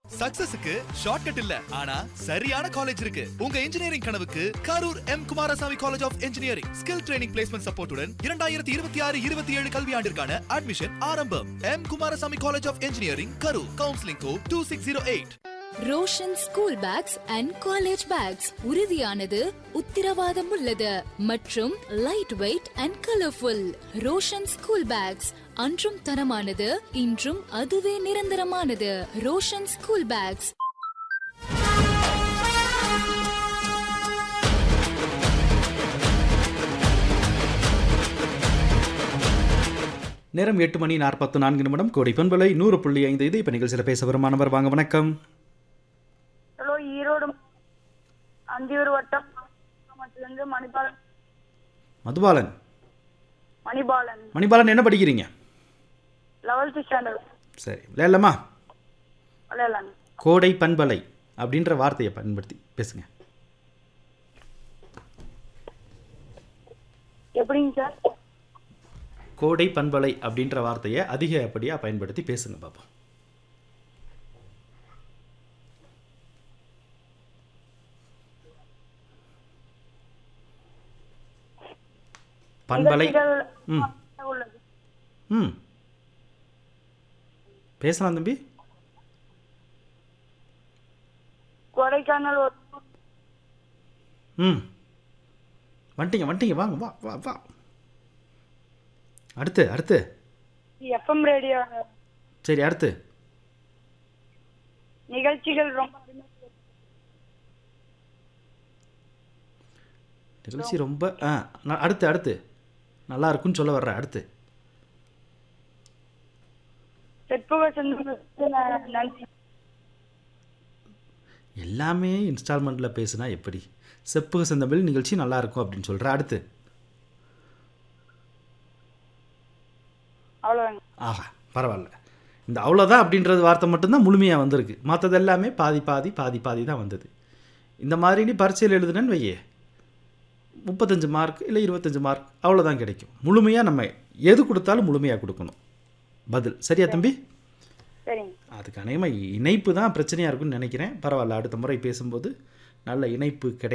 சக்சஸுக்கு shortcut இல்ல ஆனா சரியான காலேஜ் இருக்கு உங்க இன்ஜினியரிங் கனவுக்கு Karur M Kumarasamy college of engineering skill training placement சப்போர்ட்டுடன் இரண்டாயிரத்தி இருபத்தி ஆறு இருபத்தி ஏழு கல்வியாண்டிற்கான அட்மிஷன் ஆரம்பம் M Kumarasamy college of engineering Karur counselling code two six zero eight Roshan school bags and college bags உறுதியானது உத்திரவாதம் உள்ளது மற்றும் light weight and colourful Roshan school bags அன்றும் தரமானது இன்றும் அதுவே நிரந்தரமானது ரோஷன் ஸ்கூல் பேக்ஸ் நேரம் எட்டு மணி நாற்பத்து நான்கு நிமிடம் கோடி பண்பலை நூறு புள்ளி ஐந்து இது இப்போ நிகழ்ச்சியில் பேச வரும் மாணவர் வாங்க வணக்கம் ஹலோ ஈரோடு அந்தியூர் வட்டம் இருந்து மணிபாலன் மதுபாலன் மணிபாலன் மணிபாலன் என்ன படிக்கிறீங்க லெவல்த் ஸ்டாண்டர்ட் சரி விளையாடலாமா விளையாடலாங்க கோடை பண்பலை அப்படின்ற வார்த்தையை பயன்படுத்தி பேசுங்க எப்படிங்க சார் கோடை பண்பலை அப்படின்ற வார்த்தையை அதிகப்படியாக பயன்படுத்தி பேசுங்க பாப்போம் பண்பலை நிகழ்ச்சிகள் ம் உள்ளது ம் பேசலாம் தம்பி கொடைக்கானல் ஒரு ம் வந்துட்டீங்க வந்துட்டீங்க வாங்க வா வா வா அடுத்து அடுத்து எஃப்எம் ரேடியோ சரி அடுத்து நிகழ்ச்சிகள் ரொம்ப அருமையா இருக்கு. நிகழ்ச்சி ரொம்ப ஆ நான் அடுத்து அடுத்து நல்லா இருக்குன்னு சொல்ல வர்றேன் அடுத்து செப்புக செந்தமிழுக்கு ந- நன்றி எல்லாமே இன்ஸ்டால்மெண்ட்டில் பேசுனா எப்படி செப்புக செந்தமிழ் நிகழ்ச்சி நல்லா இருக்கும் அப்படின்னு சொல்கிறேன் அடுத்து அவ்வளோதாங்க ஆஹா பரவாயில்ல இந்த அவ்வளோதான் அப்படின்றது வார்த்தை மட்டும்தான் முழுமையாக வந்திருக்கு மற்றது எல்லாமே பாதி பாதி பாதி பாதி தான் வந்தது இந்த மாதிரி நீ பரீட்சையில் எழுதுனேன்னு வையே முப்பத்தஞ்சு மார்க் இல்லை இருபத்தஞ்சு மார்க் அவ்வளோதான் கிடைக்கும் முழுமையாக நம்ம எது கொடுத்தாலும் முழுமையாக கொடுக்கணும் பதில் சரியா தம்பி சரிங்க அதுக்கு அநேகமாக இணைப்பு தான் பிரச்சனையாக இருக்கும்னு நினைக்கிறேன் பரவாயில்ல அடுத்த முறை பேசும்போது நல்ல இணைப்பு கிடை